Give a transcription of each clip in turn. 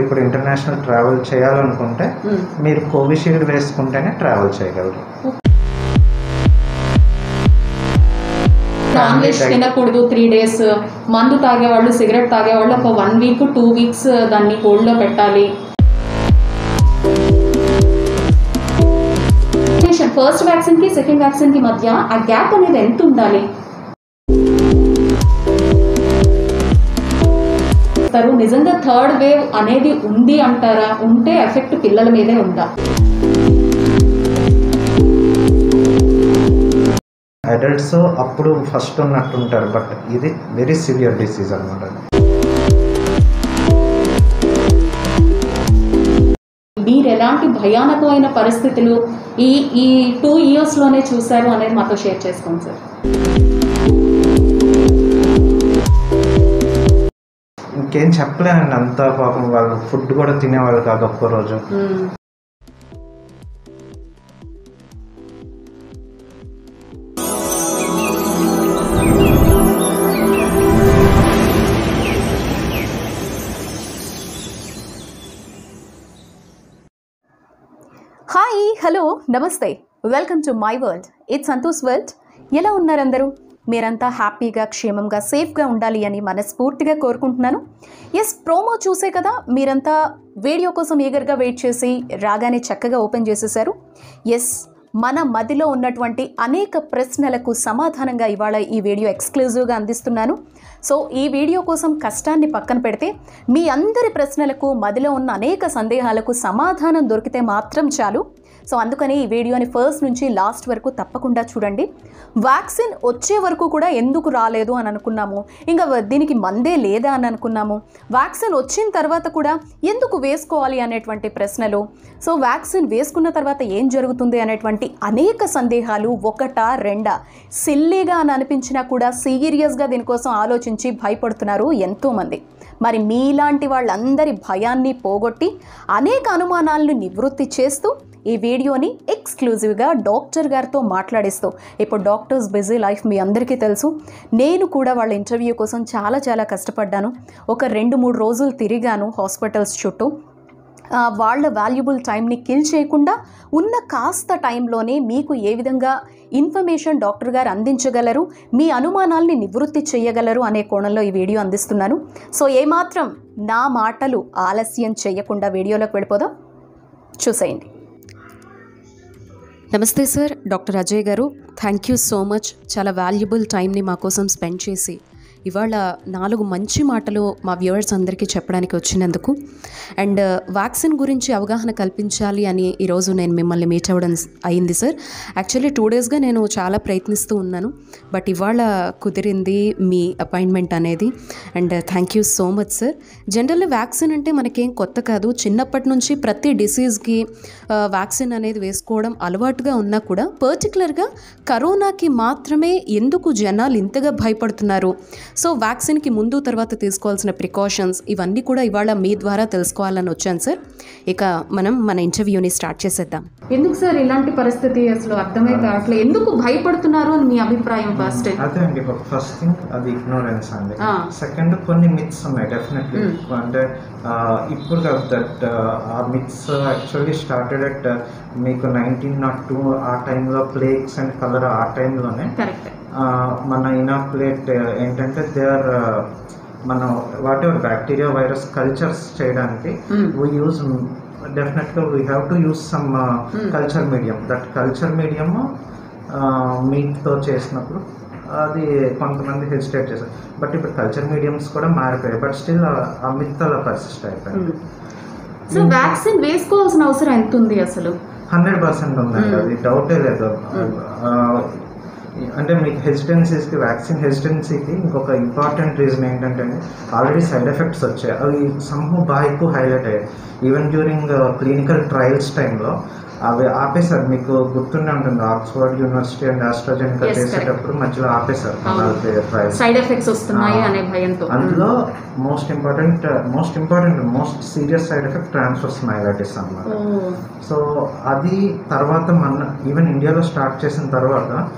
ఇప్పుడు international travel చేయాలనుకుంటే మ్మ్. మీరు కోవిషీల్డ్ వేసుకుంటేనే ట్రావెల్ చేయగలరు నాన్ వెజ్ తినకూడదు త్రీ డేస్ మందు తాగేవాళ్ళు సిగరెట్ తాగేవాళ్ళు ఒక వన్ వీక్ టూ వీక్స్ దాన్ని హోల్డ్లో పెట్టాలి ఫస్ట్ వ్యాక్సిన్కి సెకండ్ వ్యాక్సిన్కి మధ్య ఆ గ్యాప్ అనేది ఎంత ఉండాలి చెప్తారు నిజంగా థర్డ్ వేవ్ అనేది ఉంది అంటారా ఉంటే ఎఫెక్ట్ పిల్లల మీదే ఉందా అడల్ట్స్ అప్పుడు ఫస్ట్ ఉన్నట్టుంటారు బట్ ఇది వెరీ సివియర్ డిసీజ్ అనమాట మీరు ఎలాంటి భయానకమైన పరిస్థితులు ఈ ఈ టూ ఇయర్స్లోనే చూశారు అనేది మాతో షేర్ చేసుకోండి సార్ ఇంకేం చెప్పలేనండి అంతా పాపం వాళ్ళు ఫుడ్ కూడా తినేవాళ్ళు కాదు ఒక్క రోజు హాయ్ హలో నమస్తే welcome to my world it's Santosh world ఎలా ఉన్నారు అందరూ మీరంతా హ్యాపీగా క్షేమంగా సేఫ్గా ఉండాలి అని మనస్ఫూర్తిగా కోరుకుంటున్నాను ఎస్ ప్రోమో చూసే కదా మీరంతా వీడియో కోసం ఈగర్గా వెయిట్ చేసి రాగానే చక్కగా ఓపెన్ చేసేసారు ఎస్ మన మదిలో ఉన్నటువంటి అనేక ప్రశ్నలకు సమాధానంగా ఇవాళ ఈ వీడియో ఎక్స్క్లూజివ్గా అందిస్తున్నాను సో ఈ వీడియో కోసం కష్టాన్ని పక్కన పెడితే మీ అందరి ప్రశ్నలకు మదిలో ఉన్న అనేక సందేహాలకు సమాధానం దొరికితే మాత్రం చాలు సో అందుకని ఈ వీడియోని ఫస్ట్ నుంచి లాస్ట్ వరకు తప్పకుండా చూడండి వ్యాక్సిన్ వచ్చే వరకు కూడా ఎందుకు రాలేదు అని అనుకున్నాము ఇంకా వ- దీనికి మందే లేదా అని అనుకున్నాము వ్యాక్సిన్ వచ్చిన తర్వాత కూడా ఎందుకు వేసుకోవాలి అనేటువంటి ప్రశ్నలు సో వ్యాక్సిన్ వేసుకున్న తర్వాత ఏం జరుగుతుంది అనేటువంటి అనేక సందేహాలు ఒకటా రెండా సిల్లీగా అని అనిపించినా కూడా సీరియస్గా దీనికోసం ఆలోచించి భయపడుతున్నారు ఎంతోమంది మరి మీలాంటి వాళ్ళందరి భయాన్ని పోగొట్టి అనేక అనుమానాలను నివృత్తి చేస్తూ ఈ వీడియోని ఎక్స్క్లూజివ్గా డాక్టర్ గారితో మాట్లాడిస్తూ ఇప్పుడు డాక్టర్స్ బిజీ లైఫ్ మీ అందరికీ తెలుసు నేను కూడా వాళ్ళ ఇంటర్వ్యూ కోసం చాలా చాలా కష్టపడ్డాను ఒక రెండు మూడు రోజులు తిరిగాను హాస్పిటల్స్ చుట్టూ ఆ, వాళ్ళ వాల్యుబుల్ టైంని కిల్ చేయకుండా ఉన్న కాస్త టైంలోనే మీకు ఏ విధంగా ఇన్ఫర్మేషన్ డాక్టర్ గారు అందించగలరు మీ అనుమానాల్ని నివృత్తి చేయగలరు అనే కోణంలో ఈ వీడియో అందిస్తున్నాను సో ఏమాత్రం నా మాటలు ఆలస్యం చేయకుండా వీడియోలోకి వెళ్ళిపోదాం చూసేయండి నమస్తే sir doctor Ajay garu thank you so much చాలా వాల్యుబుల్ టైంని మా కోసం స్పెండ్ చేసి ఇవాళ నాలుగు మంచి మాటలు మా వ్యూవర్స్ అందరికీ చెప్పడానికి వచ్చినందుకు అండ్ వ్యాక్సిన్ గురించి అవగాహన కల్పించాలి అని ఈరోజు నేను మిమ్మల్ని మీట్ అవ్వడం అయింది సార్ యాక్చువల్లీ టూ డేస్గా నేను చాలా ప్రయత్నిస్తూ ఉన్నాను బట్ ఇవాళ కుదిరింది మీ అపాయింట్మెంట్ అనేది and thank you so much sir generally vaccine అంటే మనకేం కొత్త కాదు చిన్నప్పటి నుంచి ప్రతి డిసీజ్కి వ్యాక్సిన్ అనేది వేసుకోవడం అలవాటుగా ఉన్నా కూడా పర్టికులర్గా కరోనాకి మాత్రమే ఎందుకు జనాలు ఇంతగా భయపడుతున్నారు సో వ్యాక్సిన్కి ముందు తర్వాత తీసుకోవాల్సిన ప్రికాషన్స్ ఇవన్నీ కూడా ఇవాళ మీ ద్వారా తెలుసుకోవాలని వచ్చాను సార్ ఇక మనం మన ఇంటర్వ్యూని స్టార్ట్ చేసేద్దాం ఎందుకు సార్ ఇలాంటి పరిస్థితి అసలు అర్థమే కావట్లేదు ఎందుకు భయపడుతున్నారు అని మీ అభిప్రాయం ఫస్ట్ అదే అండి ఫస్ట్ థింగ్ అది ఇగ్నోరెన్స్ అండి ఆ. సెకండ్ కొన్ని మిత్స్ ఉన్నాయి డెఫినెట్లీ అంటే ఆ, ఇప్పుడు కాదు దట్ ఆ మిత్స్ యాక్చువల్లీ స్టార్టెడ్ అట్ మీకు నైన్టీన్ నాట్ టూ ఆ టైంలో ప్లేక్స్ అండ్ కలర్ ఆ టైంలోనే కరెక్ట్ మన ఇనాప్లేట్ ఏంటంటే దే ఆర్ మనం whatever bacteria virus cultures చేయడానికి వీ యూజ్ డెఫినెట్గా we have to use some culture medium that culture medium మీట్తో చేసినప్పుడు అది కొంతమంది హెసిటేట్ చేశారు బట్ ఇప్పుడు కల్చర్ మీడియంస్ కూడా మారిపోయాయి బట్ స్టిల్ ఆ మిత్ అలా పర్సిస్ట్ అయిపోయింది సో వ్యాక్సిన్ వేసుకోవాల్సిన అవసరం ఎంత ఉంది అసలు హండ్రెడ్ పర్సెంట్ ఉందండి అది డౌటే లేదు ఆ, అంటే మీకు హెసిటెన్సీస్కి వ్యాక్సిన్ హెసిటెన్సీకి ఇంకొక ఇంపార్టెంట్ రీజన్ ఏంటంటే ఆల్రెడీ సైడ్ ఎఫెక్ట్స్ వచ్చాయి అవి సంహు బాగా ఎక్కువ హైలైట్ అయ్యాయి ఈవెన్ డ్యూరింగ్ క్లినికల్ ట్రయల్స్ టైంలో అవి ఆపేశారు మీకు గుర్తుండే ఉంటుంది Oxford University and AstraZeneca Yes, చేసేటప్పుడు మధ్యలో ఆపేశారు అవును. ట్రయల్స్ సైడ్ ఎఫెక్ట్స్ వస్తున్నాయి ఆ. అనే భయంతో అందులో most important most important most serious side effect transverse myelitis అన్నమాట ఓ. సో అది తర్వాత మన ఈవెన్ ఇండియాలో స్టార్ట్ చేసిన తర్వాత Hmm. కో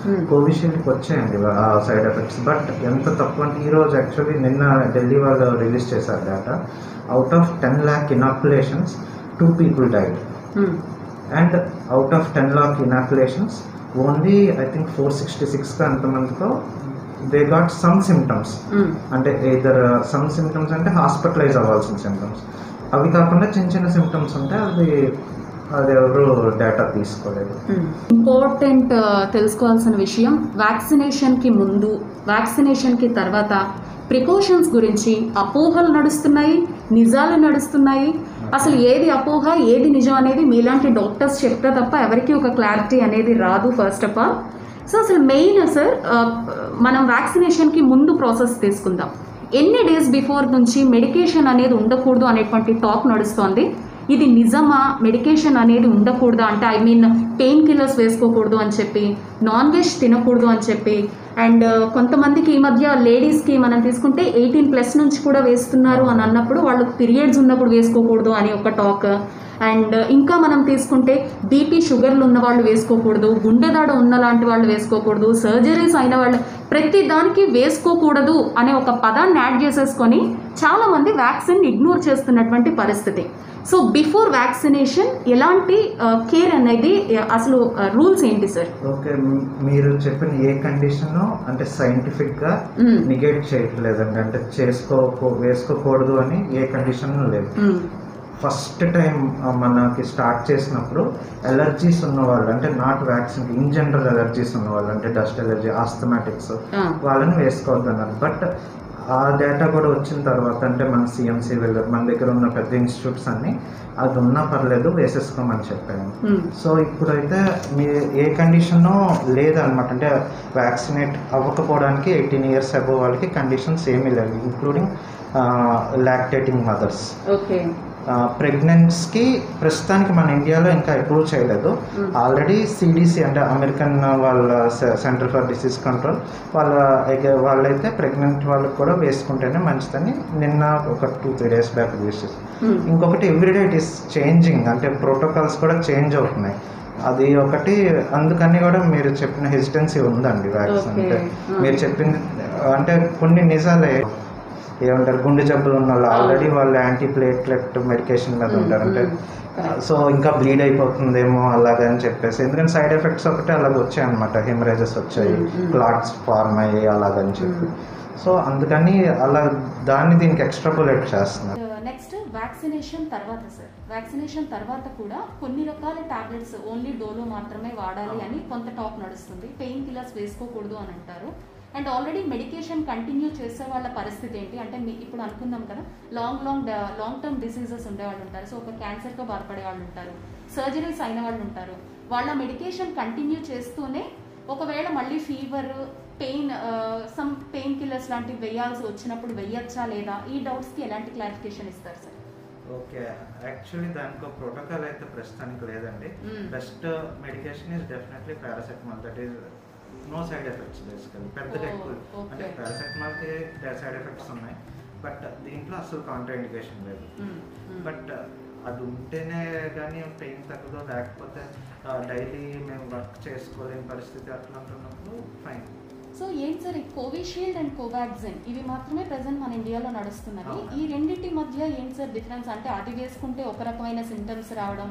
కోవిషీల్డ్కి వచ్చాయండి ఆ సైడ్ ఎఫెక్ట్స్ బట్ ఎంత తక్కువ అంటే ఈరోజు యాక్చువల్లీ నిన్న ఢిల్లీ వాళ్ళు రిలీజ్ చేశారు data out of ten lakh inoculations two people died hmm. And out of ten lakh inoculations only I think four sixty సిక్స్గా అంతమందితో they got some symptoms hmm. అంటే ఇద్దరు సమ్ సిమ్టమ్స్ అంటే హాస్పిటలైజ్ అవ్వాల్సిన సిమ్టమ్స్ అవి కాకుండా చిన్న చిన్న సిమ్టమ్స్ ఉంటే అది అది ఎవరు డేటా తీసుకోలేదు ఇంపార్టెంట్ తెలుసుకోవాల్సిన విషయం వ్యాక్సినేషన్కి ముందు వ్యాక్సినేషన్కి తర్వాత ప్రికాషన్స్ గురించి అపోహలు నడుస్తున్నాయి నిజాలు నడుస్తున్నాయి అసలు ఏది అపోహ ఏది నిజం అనేది మీలాంటి డాక్టర్స్ చెప్తే తప్ప ఎవరికి ఒక క్లారిటీ అనేది రాదు ఫస్ట్ ఆఫ్ ఆల్ సో అసలు మెయిన్ సార్ మనం వ్యాక్సినేషన్కి ముందు ప్రాసెస్ తీసుకుందాం ఎన్ని డేస్ బిఫోర్ నుంచి మెడికేషన్ అనేది ఉండకూడదు అనేటువంటి టాక్ నడుస్తోంది ఇది నిజమా మెడికేషన్ అనేది ఉండకూడదు అంటే ఐ మీన్ పెయిన్ కిల్లర్స్ వేసుకోకూడదు అని చెప్పి నాన్ వెజ్ తినకూడదు అని చెప్పి అండ్ కొంతమందికి ఈ మధ్య లేడీస్కి మనం తీసుకుంటే ఎయిటీన్ ప్లస్ నుంచి కూడా వేస్తున్నారు అని అన్నప్పుడు వాళ్ళు పీరియడ్స్ ఉన్నప్పుడు వేసుకోకూడదు అని ఒక టాక్ అండ్ ఇంకా మనం తీసుకుంటే బీపీ షుగర్లు ఉన్న వాళ్ళు వేసుకోకూడదు గుండెదాడ ఉన్న లాంటి వాళ్ళు వేసుకోకూడదు సర్జరీస్ అయిన వాళ్ళు ప్రతి దానికి వేసుకోకూడదు అనే ఒక పదాన్ని యాడ్ చేసేసుకొని చాలామంది వ్యాక్సిన్ ఇగ్నోర్ చేస్తున్నటువంటి పరిస్థితి సో బిఫోర్ వ్యాక్సినేషన్ ఎలాంటి కేర్ అనేది uh, అసలు రూల్స్ ఏంటి సార్ ఓకే మ్- మీరు చెప్పిన ఏ కండిషన్ అంటే సైంటిఫిక్గా నిగేట్ చేయట్లేదండి అంటే చేసుకో వేసుకోకూడదు అని ఏ కండిషన్ లేదు ఫస్ట్ టైం మనకి స్టార్ట్ చేసినప్పుడు ఎలర్జీస్ ఉన్న వాళ్ళు అంటే not vaccine in general allergies ఉన్న వాళ్ళు అంటే డస్ట్ ఎలర్జీ ఆస్థమాటిక్స్ వాళ్ళని వేసుకోవద్దు అన్నారు బట్ ఆ డేటా కూడా వచ్చిన తర్వాత అంటే మన సిఎంసి వెళ్ళారు మన దగ్గర ఉన్న పెద్ద ఇన్స్టిట్యూట్స్ అన్ని అది ఉన్నా పర్లేదు వేసేసుకోమని చెప్పాను సో ఇప్పుడైతే మీ ఏ కండిషన్ లేదనమాట అంటే వ్యాక్సినేట్ అవ్వకపోవడానికి ఎయిటీన్ ఇయర్స్ అబోవ్ వాళ్ళకి కండిషన్స్ ఏమీ లేవు ఇంక్లూడింగ్ లాక్టేటింగ్ మదర్స్ ఓకే ప్రెగ్నెన్స్కి ప్రస్తుతానికి మన ఇండియాలో ఇంకా అప్రూవ్ చేయలేదు ఆల్రెడీ సిడిసి అంటే అమెరికన్ వాళ్ళ సెంటర్ ఫర్ డిసీజ్ కంట్రోల్ వాళ్ళ ఎగ- వాళ్ళైతే ప్రెగ్నెంట్ వాళ్ళకి కూడా వేసుకుంటేనే మంచిదని నిన్న ఒక two three days back use చేసి ఇంకొకటి ఎవ్రీడే ఇట్ ఈస్ చేంజింగ్ అంటే ప్రోటోకాల్స్ కూడా చేంజ్ అవుతున్నాయి అది ఒకటి అందుకని కూడా మీరు చెప్పిన హెసిటెన్సీ ఉందండి వ్యాక్సిన్ Okay. అంటే Ah. మీరు చెప్పింది అంటే కొన్ని నిజాలే ఏమంటారు గుండె జబ్బులు ఉన్న వాళ్ళు ఆల్రెడీ వాళ్ళు యాంటీ ప్లేట్లెట్ మెడికేషన్ మీద ఉంటారు అంటే సో ఇంకా బ్లీడ్ అయిపోతుందేమో అలాగే అని చెప్పేసి ఎందుకంటే సైడ్ ఎఫెక్ట్స్ ఒకటి అలాగ వచ్చాయి అనమాట హెమరేజెస్ వచ్చాయి Mm, mm. క్లాట్స్ ఫార్మ్ అయ్యాయి అలాగని చెప్పి సో అందుకని అలా దాన్ని దీనికి ఎక్స్ట్రాపులేట్ చేస్తున్నారు నెక్స్ట్ వ్యాక్సినేషన్ తర్వాత సార్ వ్యాక్సినేషన్ తర్వాత కూడా కొన్ని రకాల టాబ్లెట్స్ ఓన్లీ డోలో మాత్రమే వాడాలి అని కొంత టాక్ నడుస్తుంది పెయిన్ కిల్లర్స్ వేసుకోకూడదు అని అంటారు అండ్ ఆల్రెడీ మెడికేషన్ కంటిన్యూ చేసే వాళ్ళ పరిస్థితి ఏంటి అంటే మీ ఇప్పుడు అనుకుందాం కదా long long long term diseases ఉండే వాళ్ళు ఉంటారు సో ఒక క్యాన్సర్తో బాధపడే వాళ్ళు ఉంటారు సర్జరీస్ అయిన వాళ్ళు ఉంటారు వాళ్ళ మెడికేషన్ కంటిన్యూ చేస్తూనే ఒకవేళ మళ్ళీ fever pain some painkillers లాంటివి వేయాల్సి వచ్చినప్పుడు వేయచ్చా లేదా ఈ డౌట్స్కి ఎలాంటి క్లారిఫికేషన్ ఇస్తారు సార్ ఓకే యాక్చువల్లీ దానికి ఒక ప్రోటోకాల్ అయితే ప్రస్తుతానికి లేదండి Mm. Best medication is definitely paracetamol that is no side effects basically పెద్దగా Oh, ఎక్కువ okay. అంటే పారాసెటమాల్కి సైడ్ ఎఫెక్ట్స్ ఉన్నాయి బట్ దీంట్లో అసలు కాంట్రా ఇండికేషన్ లేదు బట్ అది ఉంటేనే కానీ పెయిన్ తగ్గదో లేకపోతే డైలీ మేము వర్క్ చేసుకోలేని పరిస్థితి అట్లా ఉంటున్నప్పుడు ఫైన్ సో ఏంటి సార్ ఈ కోవిషీల్డ్ అండ్ కోవాక్సిన్ ఇవి మాత్రమే ప్రజెంట్ మన ఇండియాలో నడుస్తున్నవి అవును. ఈ రెండింటి మధ్య ఏంటి సార్ డిఫరెన్స్ అంటే అది వేసుకుంటే ఒక రకమైన సింటమ్స్ రావడం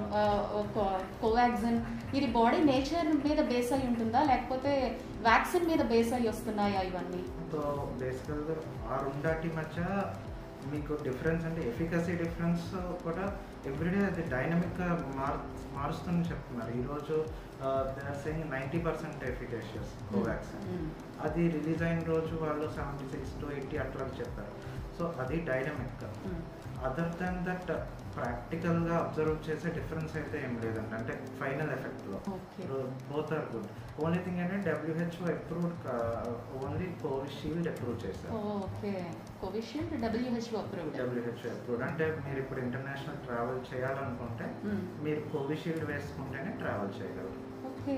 కోవాక్సిన్ ఇది బాడీ నేచర్ మీద బేస్ అయి ఉంటుందా లేకపోతే వ్యాక్సిన్ మీద బేస్ అయి వస్తున్నాయా ఇవన్నీ సో బేసికల్గా ఆ రెండాటి మధ్య మీకు డిఫరెన్స్ అంటే ఎఫికసీ డిఫరెన్స్ కూడా ఎవ్రీడే అది డైనమిక్గా మార్ మారుస్తుందని చెప్తున్నారు ఈరోజు they are saying ninety percent efficacious Covaxin అది రిలీజ్ అయిన రోజు వాళ్ళు సెవెంటీ సిక్స్ టు ఎయిటీ అట్లా చెప్పారు సో అది డైనమిక్ అదర్ దాన్ దట్ ప్రాక్టికల్గా అబ్జర్వ్ చేసే డిఫరెన్స్ అయితే ఏం లేదండి అంటే ఫైనల్ ఎఫెక్ట్లో okay both are good only thing ఏంటంటే WHO approved only Covishield approve చేశారు okay Covishield WHO approved WHO approved అంటే మీరు ఇప్పుడు ఇంటర్నేషనల్ ట్రావెల్ చేయాలనుకుంటే మీరు కోవిషీల్డ్ వేసుకుంటేనే ట్రావెల్ చేయగలరు okay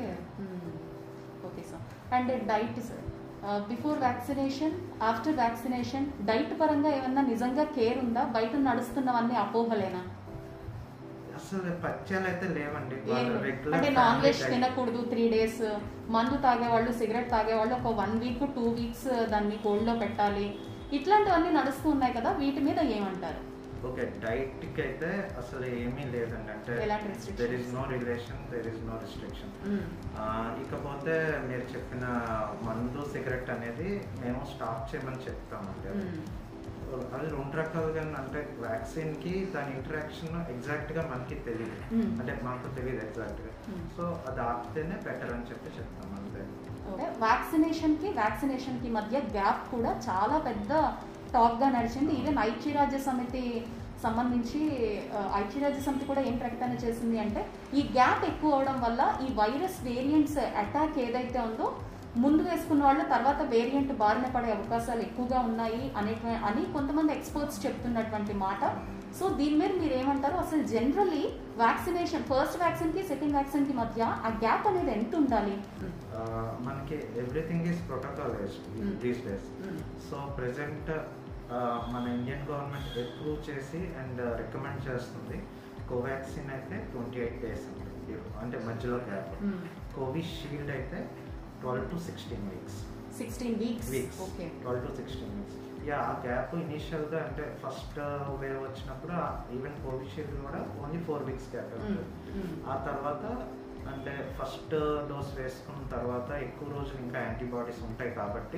okay sir and diet sir before vaccination after vaccination diet పరంగా ఏమన్నా నిజంగా కేర్ ఉందా బయట నడుస్తున్నవన్నీ అపోహలేనా అసలు పత్యాలు అయితే లేవండి ఏం- వాళ్ళు రెగ్యులర్ అంటే నాన్ వెజ్ తినకూడదు త్రీ డేస్ మందు తాగేవాళ్ళు సిగరెట్ తాగేవాళ్ళు ఒక వన్ వీక్ టూ వీక్స్ దాన్ని కోల్డ్ లో పెట్టాలి ఇట్లాంటివన్నీ నడుస్తూ ఉన్నాయి కదా వీటి మీద ఏమంటారు ఓకే డైట్ కి అయితే అసలు ఏమీ లేదండి అంటే ఎలాంటి restrictions? There is no relation there is no restriction hmm. ఇకపోతే మీరు చెప్పిన మందు సిగరెట్ అనేది మేము స్టాప్ చేయమని చెప్తామండి అది. మ్మ్. అది రెండు రకాలుగా అంటే వ్యాక్సిన్ కి దాని ఇంటరాక్షన్ ఎగ్జాక్ట్ గా మనకి తెలియదు Hmm. అంటే మాకు తెలియదు ఎగ్జాక్ట్ గా Hmm. సో అది ఆపితేనే బెటర్ అని చెప్పి చెప్తాం అంతే ఓకే వ్యాక్సినేషన్ కి వ్యాక్సినేషన్ కి మధ్య గ్యాప్ కూడా చాలా పెద్ద టాక్ గా నడిచింది ఈవెన్ ఐక్యరాజ్య సమితి సంబంధించి ఆ, ఐక్యరాజ్య సమితి కూడా ఏం ప్రకటన చేసింది అంటే ఈ గ్యాప్ ఎక్కువ అవడం వల్ల ఈ వైరస్ వేరియంట్స్ అటాక్ ఏదైతే ఉందో ముందు వేసుకున్న వాళ్ళు తర్వాత వేరియంట్ బారిన పడే అవకాశాలు ఎక్కువగా ఉన్నాయి అనే అని కొంతమంది ఎక్స్పర్ట్స్ చెప్తున్నటువంటి మాట సో దీని మీద మీరు ఏమంటారు అసలు జనరల్లీ వ్యాక్సినేషన్ ఫస్ట్ వ్యాక్సిన్ కి సెకండ్ వ్యాక్సిన్ కి మధ్య ఆ గ్యాప్ అనేది ఎంత ఉండాలి ఆ, మనకి everything is protocol Hmm. These days so present మన ఇండియన్ గవర్నమెంట్ అప్రూవ్ చేసి అండ్ రికమెండ్ చేస్తుంది కోవాక్సిన్ అయితే ట్వంటీ ఎయిట్ డేస్ అంటే మధ్యలో గ్యాప్ కోవిషీల్డ్ అయితే twelve to sixteen weeks sixteen weeks weeks okay twelve to sixteen weeks yeah ఆ gap ఇనీషియల్గా అంటే ఫస్ట్ వేవ్ వచ్చినప్పుడు ఈవెన్ కోవిషీల్డ్ కూడా ఓన్లీ ఫోర్ వీక్స్ గ్యాప్ ఆ తర్వాత అంటే ఫస్ట్ డోస్ వేసుకున్న తర్వాత ఎక్కువ రోజులు ఇంకా యాంటీబాడీస్ ఉంటాయి కాబట్టి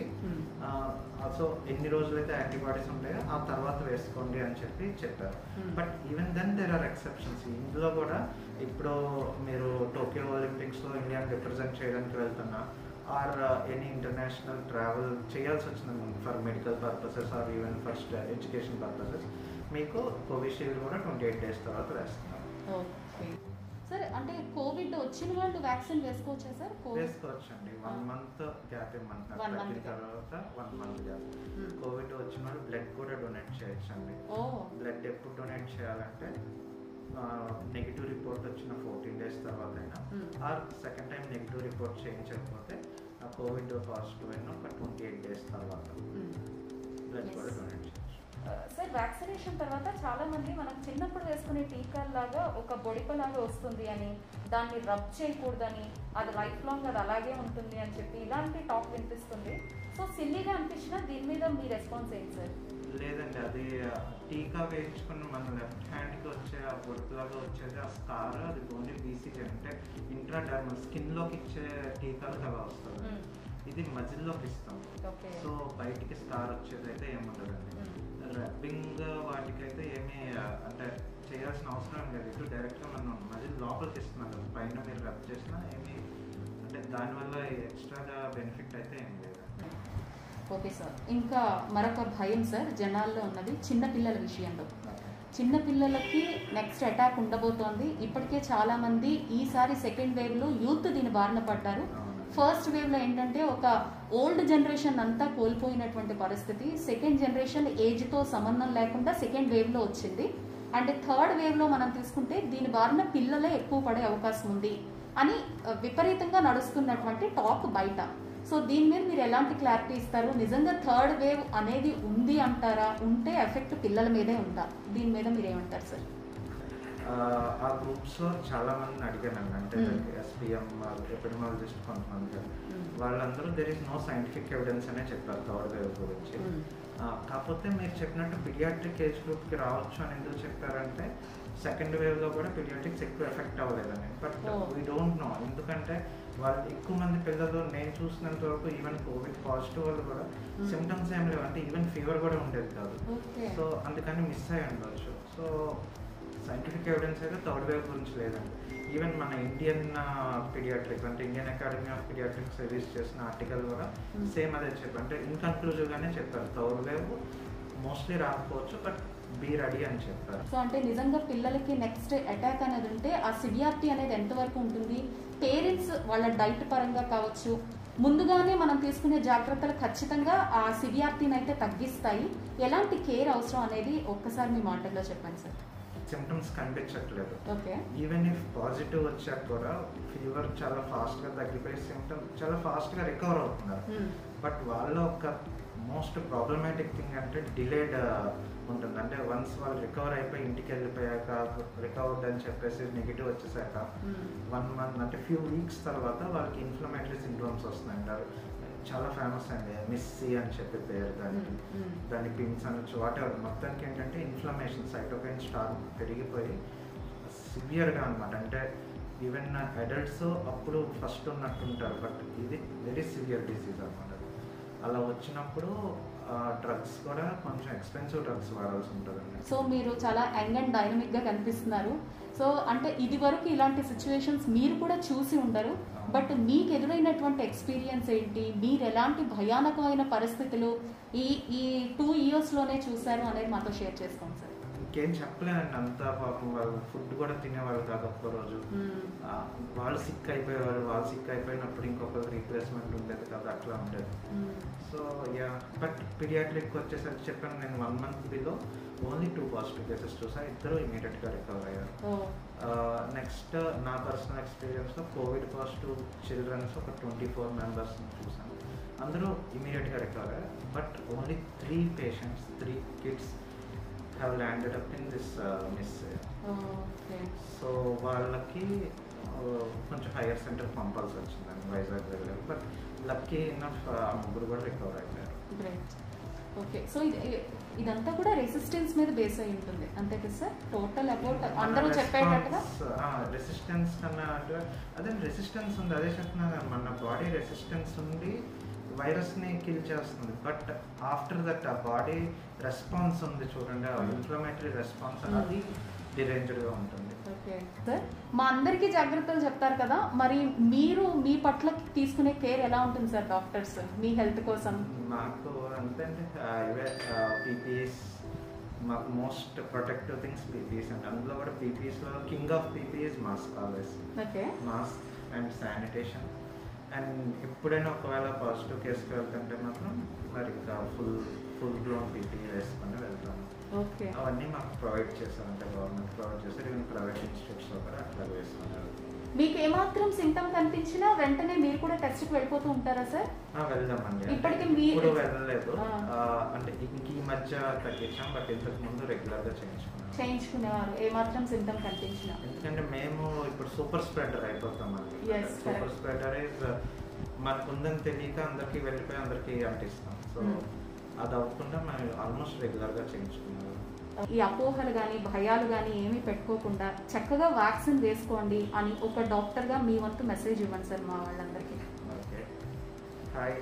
సో ఎన్ని రోజులైతే యాంటీబాడీస్ ఉంటాయో ఆ తర్వాత వేసుకోండి అని చెప్పి చెప్పారు Hmm. But even then there are exceptions ఇందులో కూడా ఇప్పుడు మీరు టోక్యో ఒలింపిక్స్లో ఇండియాని రిప్రజెంట్ చేయడానికి వెళ్తున్నా ఆర్ ఎనీ ఇంటర్నేషనల్ ట్రావెల్ చేయాల్సి వచ్చింది for medical purposes or even first education purposes మీకు కోవిషీల్డ్ కూడా ట్వంటీ ఎయిట్ డేస్ తర్వాత వేస్తున్నారు ఓకే సార్ అంటే కోవిడ్ వచ్చిన వాళ్ళు వ్యాక్సిన్ వేసుకోవచ్చా సార్ కోవిడ్ వేసుకోవచ్చు అండి వన్ మంత్ గ్యాప్ ఇమ్మంటున్నారు One month తగ్గిన gap. తర్వాత one month gap Hmm. Covid వచ్చిన వాళ్ళు బ్లడ్ కూడా డొనేట్ చేయొచ్చు అండి ఓ బ్లడ్ ఎప్పుడు డొనేట్ చేయాలంటే నెగిటివ్ రిపోర్ట్ వచ్చిన ఫోర్టీన్ డేస్ తర్వాత అయినా Hmm. Or second time negative report చేయించకపోతే ఆ కోవిడ్ పాజిటివ్ అయిన ఒక ట్వంటీ ఎయిట్ డేస్ తర్వాత బ్లడ్ Yes. కూడా డొనేట్ చేయొచ్చు సార్ వ్యాక్సినేషన్ తర్వాత చాలా మంది మనం చిన్నప్పుడు వేసుకునే టీకాల్లాగా ఒక బొడిపలాగా వస్తుంది అని దాన్ని రబ్ చేయకూడదని అది లైఫ్ లాంగ్ అది అలాగే ఉంటుంది అని చెప్పి ఇలాంటి టాక్ వినిపిస్తుంది సో సిల్లీగా అనిపించిన దీని మీద మీ రెస్పాన్స్ ఏంటి సార్ లేదండి అది ఆ, టీకా వేయించుకున్న మన లెఫ్ట్ హ్యాండ్కి వచ్చే ఆ బొడుపులాగా వచ్చేది ఆ స్కార్ అది ఓన్లీ బీసీజీ అంటే ఇంట్రాడర్మల్ స్కిన్లోకి ఇచ్చే టీకాలకు అలా వస్తుంది Hmm. ఇది మజిల్లోకి ఇస్తాం ఓకే సో బయటికి స్కార్ వచ్చేది అయితే ఏముండదండి రబ్బింగ్ వాటికైతే ఏమీ ఆ, అంటే చేయాల్సిన అవసరం లేదు ఇటు డైరెక్ట్గా మనం మజిల్ లోపలికి ఇస్తున్నాం కదా పైన మీరు రబ్ చేసినా ఏమీ అంటే దానివల్ల ఎక్స్ట్రాగా బెనిఫిట్ అయితే ఏం లేదు ఓకే సార్ ఇంకా మరొక భయం సార్ జనాల్లో ఉన్నది చిన్నపిల్లల విషయంలో చిన్న పిల్లలకి నెక్స్ట్ అటాక్ ఉండబోతోంది ఇప్పటికే చాలా మంది ఈసారి సెకండ్ వేవ్ లో యూత్ దీని బారిన పడ్డారు అవును. ఫస్ట్ వేవ్ లో ఏంటంటే ఒక ఓల్డ్ జనరేషన్ అంతా కోల్పోయినటువంటి పరిస్థితి సెకండ్ జనరేషన్ ఏజ్ తో సంబంధం లేకుండా సెకండ్ వేవ్ లో వచ్చింది అండ్ థర్డ్ వేవ్ లో మనం తీసుకుంటే దీని బారిన పిల్లలే ఎక్కువ పడే అవకాశం ఉంది అని ఆ, విపరీతంగా నడుస్తున్నటువంటి టాక్ బయట సో దీని మీద మీరు ఎలాంటి క్లారిటీ ఇస్తారు నిజంగా థర్డ్ వేవ్ అనేది ఉంది అంటారా ఉంటే ఎఫెక్ట్ పిల్లల మీదే ఉందా దీని మీద మీరు ఏమంటారు సార్ ఆ, ఆ గ్రూప్స్ లో చాలా మందిని అడిగానండి అంటే Hmm. ఎస్పీఎం ఎపిడమాలజిస్ట్ కొంతమంది Hmm. వాళ్ళందరూ there is no scientific evidence అనే చెప్పారు థర్డ్ వేవ్ గురించి Hmm. ఆ, కాకపోతే మీరు చెప్పినట్టు పిడియాట్రిక్ ఏజ్ గ్రూప్ కి రావచ్చు అని ఎందుకు చెప్పారంటే సెకండ్ వేవ్ లో కూడా పిడియాట్రిక్స్ ఎక్కువ ఎఫెక్ట్ అవ్వలేదని but Oh. We don't know ఎందుకంటే వాళ్ళు ఎక్కువ మంది పిల్లలు నేను చూసినంత వరకు ఈవెన్ కోవిడ్ పాజిటివ్ వాళ్ళు కూడా Hmm. సిమ్టమ్స్ ఏం లేవు అంటే ఈవెన్ ఫీవర్ కూడా ఉండేది కాదు ఓకే సో అందుకని మిస్ అయి ఉండొచ్చు సో సైంటిఫిక్ ఎవిడెన్స్ అయితే థర్డ్ వేవ్ గురించి లేదండి ఈవెన్ మన ఇండియన్ పీడియాట్రిక్ అంటే Indian Academy of Paediatrics release చేసిన ఆర్టికల్ కూడా Hmm. సేమ్ అదే చెప్పారు అంటే ఇన్కన్క్లూజివ్ గానే చెప్పారు థర్డ్ వేవ్ మోస్ట్లీ రాకపోవచ్చు బట్ బీ రెడీ అని చెప్పారు సో అంటే నిజంగా పిల్లలకి నెక్స్ట్ అటాక్ అనేది ఉంటే ఆ సివియారిటీ అనేది ఎంతవరకు ఉంటుంది పేరెంట్స్ వాళ్ళ డైట్ పరంగా కావచ్చు ముందుగానే మనం తీసుకునే జాగ్రత్తలు ఖచ్చితంగా ఆ సివియారిటీని అయితే తగ్గిస్తాయి ఎలాంటి కేర్ అవసరం అనేది ఒక్కసారి మీ మాటల్లో చెప్పండి సార్ సిమ్టమ్స్ కనిపించట్లేదు ఓకే ఈవెన్ ఇఫ్ పాజిటివ్ వచ్చాక కూడా ఫీవర్ చాలా ఫాస్ట్గా తగ్గిపోయి సిమ్టమ్ చాలా ఫాస్ట్గా రికవర్ అవుతున్నారు బట్ వాళ్ళ ఒక మోస్ట్ ప్రాబ్లమాటిక్ థింగ్ అంటే డిలేడ్ ఉంటుంది అంటే వన్స్ వాళ్ళు రికవర్ అయిపోయి ఇంటికి వెళ్ళిపోయాక రికవర్డ్ అని చెప్పేసి నెగిటివ్ వచ్చేసాక వన్ మంత్ అంటే ఫ్యూ వీక్స్ తర్వాత వాళ్ళకి ఇన్ఫ్లమేటరీ సిండ్రోమ్స్ వస్తున్నాయి అంటారు చాలా ఫేమస్ అండి మిస్సి అని చెప్పి పేరు దానికి దాని పిన్స్ అనొచ్చు వాట్ ఎవర్ మొత్తానికి ఏంటంటే ఇన్ఫ్లమేషన్ సైటోకైన్ స్టార్ పెరిగిపోయి సివియర్గా అనమాట అంటే ఈవెన్ అడల్ట్స్ అప్పుడు ఫస్ట్ ఉన్నట్టుంటారు బట్ ఇది వెరీ సివియర్ డిసీజ్ అనమాట అలా వచ్చినప్పుడు డ్రగ్స్ కూడా కొంచెం ఎక్స్పెన్సివ్ డ్రగ్స్ వాడాల్సి ఉంటుందండి సో మీరు చాలా యంగ్ అండ్ డైనమిక్ గా కనిపిస్తున్నారు సో అంటే ఇది వరకు ఇలాంటి సిచ్యువేషన్స్ మీరు కూడా చూసి ఉండరు బట్ మీకు ఎదురైనటువంటి ఎక్స్పీరియన్స్ ఏంటి మీరు ఎలాంటి భయానకమైన పరిస్థితులు ఈ ఈ టూ ఇయర్స్ లోనే చూశారు అనేది మాతో షేర్ చేసుకోండి సార్ ఇంకేం చెప్పలేనండి అంతా పాపం వాళ్ళు ఫుడ్ కూడా తినేవాళ్ళు కాదు ఒక్క రోజు ఆ, వాళ్ళు సిక్ అయిపోయేవారు వాళ్ళు సిక్ అయిపోయినప్పుడు ఇంకొకరు రీప్లేస్మెంట్ ఉండేది కదా అట్లా ఉండేది సో యా బట్ పీడియాట్రిక్ వచ్చేసరికి చెప్పాను నేను one month below only two positive cases చూసా ఇద్దరు ఇమీడియట్గా రికవర్ అయ్యారు నెక్స్ట్ నా పర్సనల్ ఎక్స్పీరియన్స్లో కోవిడ్ పాజిటివ్ చిల్డ్రన్స్ ఒక ట్వంటీ ఫోర్ మెంబర్స్ని చూసాను అందరూ ఇమీడియట్గా రికవర్ అయ్యారు but only three patients three kids have landed up in this MIS okay so వాళ్ళకి ఆ, కొంచెం హైయర్ సెంటర్ పంపాల్సి వచ్చిందండి వైజాగ్ వెళ్ళారు బట్ లక్కీ ఇన్నఫ్ ఆ ముగ్గురు కూడా రికవర్ అయిపోయారు గ్రేట్ ఓకే సో ఇది ఇదంతా కూడా రెసిస్టెన్స్ మీద బేస్ అయి ఉంటుంది అంతే కదా సార్ టోటల్ అబౌట్ అందరూ చెప్పేటట్టుగా రెసిస్టెన్స్ కన్నా అంటే అదే రెసిస్టెన్స్ ఉంది అదే చెప్తున్నా కదా, మన బాడీ రెసిస్టెన్స్ ఉండి వైరస్ని కిల్ చేస్తుంది బట్ ఆఫ్టర్ దట్ ఆ బాడీ రెస్పాన్స్ ఉంది చూడండి ఆ ఇన్ఫ్లమేటరీ రెస్పాన్స్ అది డిరేంజ్డ్గా ఉంటుంది ఓకే సార్ మా అందరికీ జాగ్రత్తలు చెప్తారు కదా మరి మీరు మీ పట్ల తీసుకునే కేర్ ఎలా ఉంటుంది సార్ డాక్టర్స్ మీ హెల్త్ కోసం మాకు అంతే ఇవే పీపీఎస్ మాకు మోస్ట్ ప్రొటెక్టివ్ థింగ్స్ పీపీఎస్ అంటే అందులో కూడా పీపీఎస్లో king of PPEs mask always okay mask and sanitation and ఎప్పుడైనా ఒకవేళ పాజిటివ్ కేసుకి వెళ్తుంటే మాత్రం మరి ఇంకా ఫుల్ ఫుల్ గ్లోన్ పీపీఈ వేసుకొని వెళ్తాము ఓకే అవన్నీ మాకు ప్రొవైడ్ చేశారు అంటే గవర్నమెంట్ ప్రొవైడ్ చేశారు ఈవెన్ ప్రైవేట్ ఇన్స్టిట్యూట్స్లో కూడా అట్లా వేసుకున్నారు మీకు ఏమాత్రం సింటమ్ కనిపించినా వెంటనే మీరు కూడా టెస్ట్కి వెళ్ళిపోతూ ఉంటారా సార్ ఆ, వెళ్దామండి అంటే ఇప్పటికి మీ- ఇప్పుడు వెళ్ళలేదు ఆ. ఆ, అంటే ఇంక ఈ మధ్య తగ్గించాం బట్ ఇంతకు ముందు రెగ్యులర్ గా చేయించుకున్నాం చేయించుకునేవారు ఏమాత్రం సింటమ్ కనిపించినా ఎందుకంటే మేము ఇప్పుడు సూపర్ స్ప్రెడర్ అయిపోతామండి Yes, super correct. Spreader is మనకు ఉందని తెలియక అందరికి వెళ్ళిపోయి అందరికి అంటిస్తాం సో Hmm. అది అవ్వకుండా మేము ఆల్మోస్ట్ రెగ్యులర్ గా చేయించుకున్నాం ఈ అపోహలు కానీ భయాలు కానీ ఏమీ పెట్టుకోకుండా చక్కగా వ్యాక్సిన్ వేసుకోండి అని ఒక డాక్టర్గా మీ వంతు మెసేజ్ ఇవ్వండి సార్ మా వాళ్ళందరికీ ఓకే హాయ్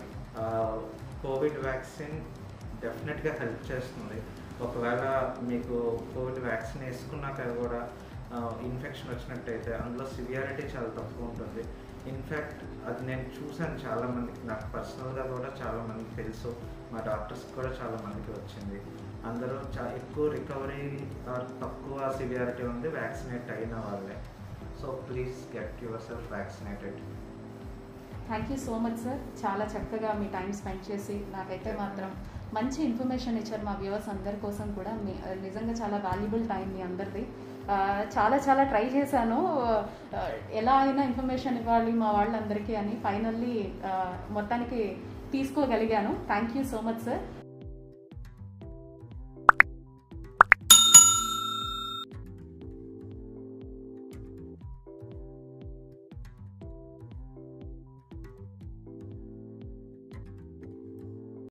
కోవిడ్ వ్యాక్సిన్ డెఫినెట్గా హెల్ప్ చేస్తుంది ఒకవేళ మీకు కోవిడ్ వ్యాక్సిన్ వేసుకున్నాక కూడా ఇన్ఫెక్షన్ వచ్చినట్టయితే అందులో సివియారిటీ చాలా తక్కువ ఉంటుంది ఇన్ఫ్యాక్ట్ అది నేను చూశాను చాలా మందికి నాకు పర్సనల్గా కూడా చాలా మందికి తెలుసు మా డాక్టర్స్కి కూడా చాలా మందికి వచ్చింది అందరూ చా ఎక్కువ రికవరీ ఆర్ తక్కువ సివియారిటీ ఉంది వ్యాక్సినేట్ అయిన వాళ్ళే so please get yourself vaccinated thank you so much sir చాలా చక్కగా మీ టైం స్పెండ్ చేసి నాకైతే మాత్రం మంచి ఇన్ఫర్మేషన్ ఇచ్చారు మా వ్యూవర్స్ అందరి కోసం కూడా మీ నిజంగా చాలా వాల్యుబుల్ టైం మీ అందరిది ఆ, చాలా చాలా ట్రై చేశాను ఆ, ఎలా అయినా ఇన్ఫర్మేషన్ ఇవ్వాలి మా వాళ్ళందరికీ అని ఫైనల్లీ మొత్తానికి తీసుకోగలిగాను thank you so much sir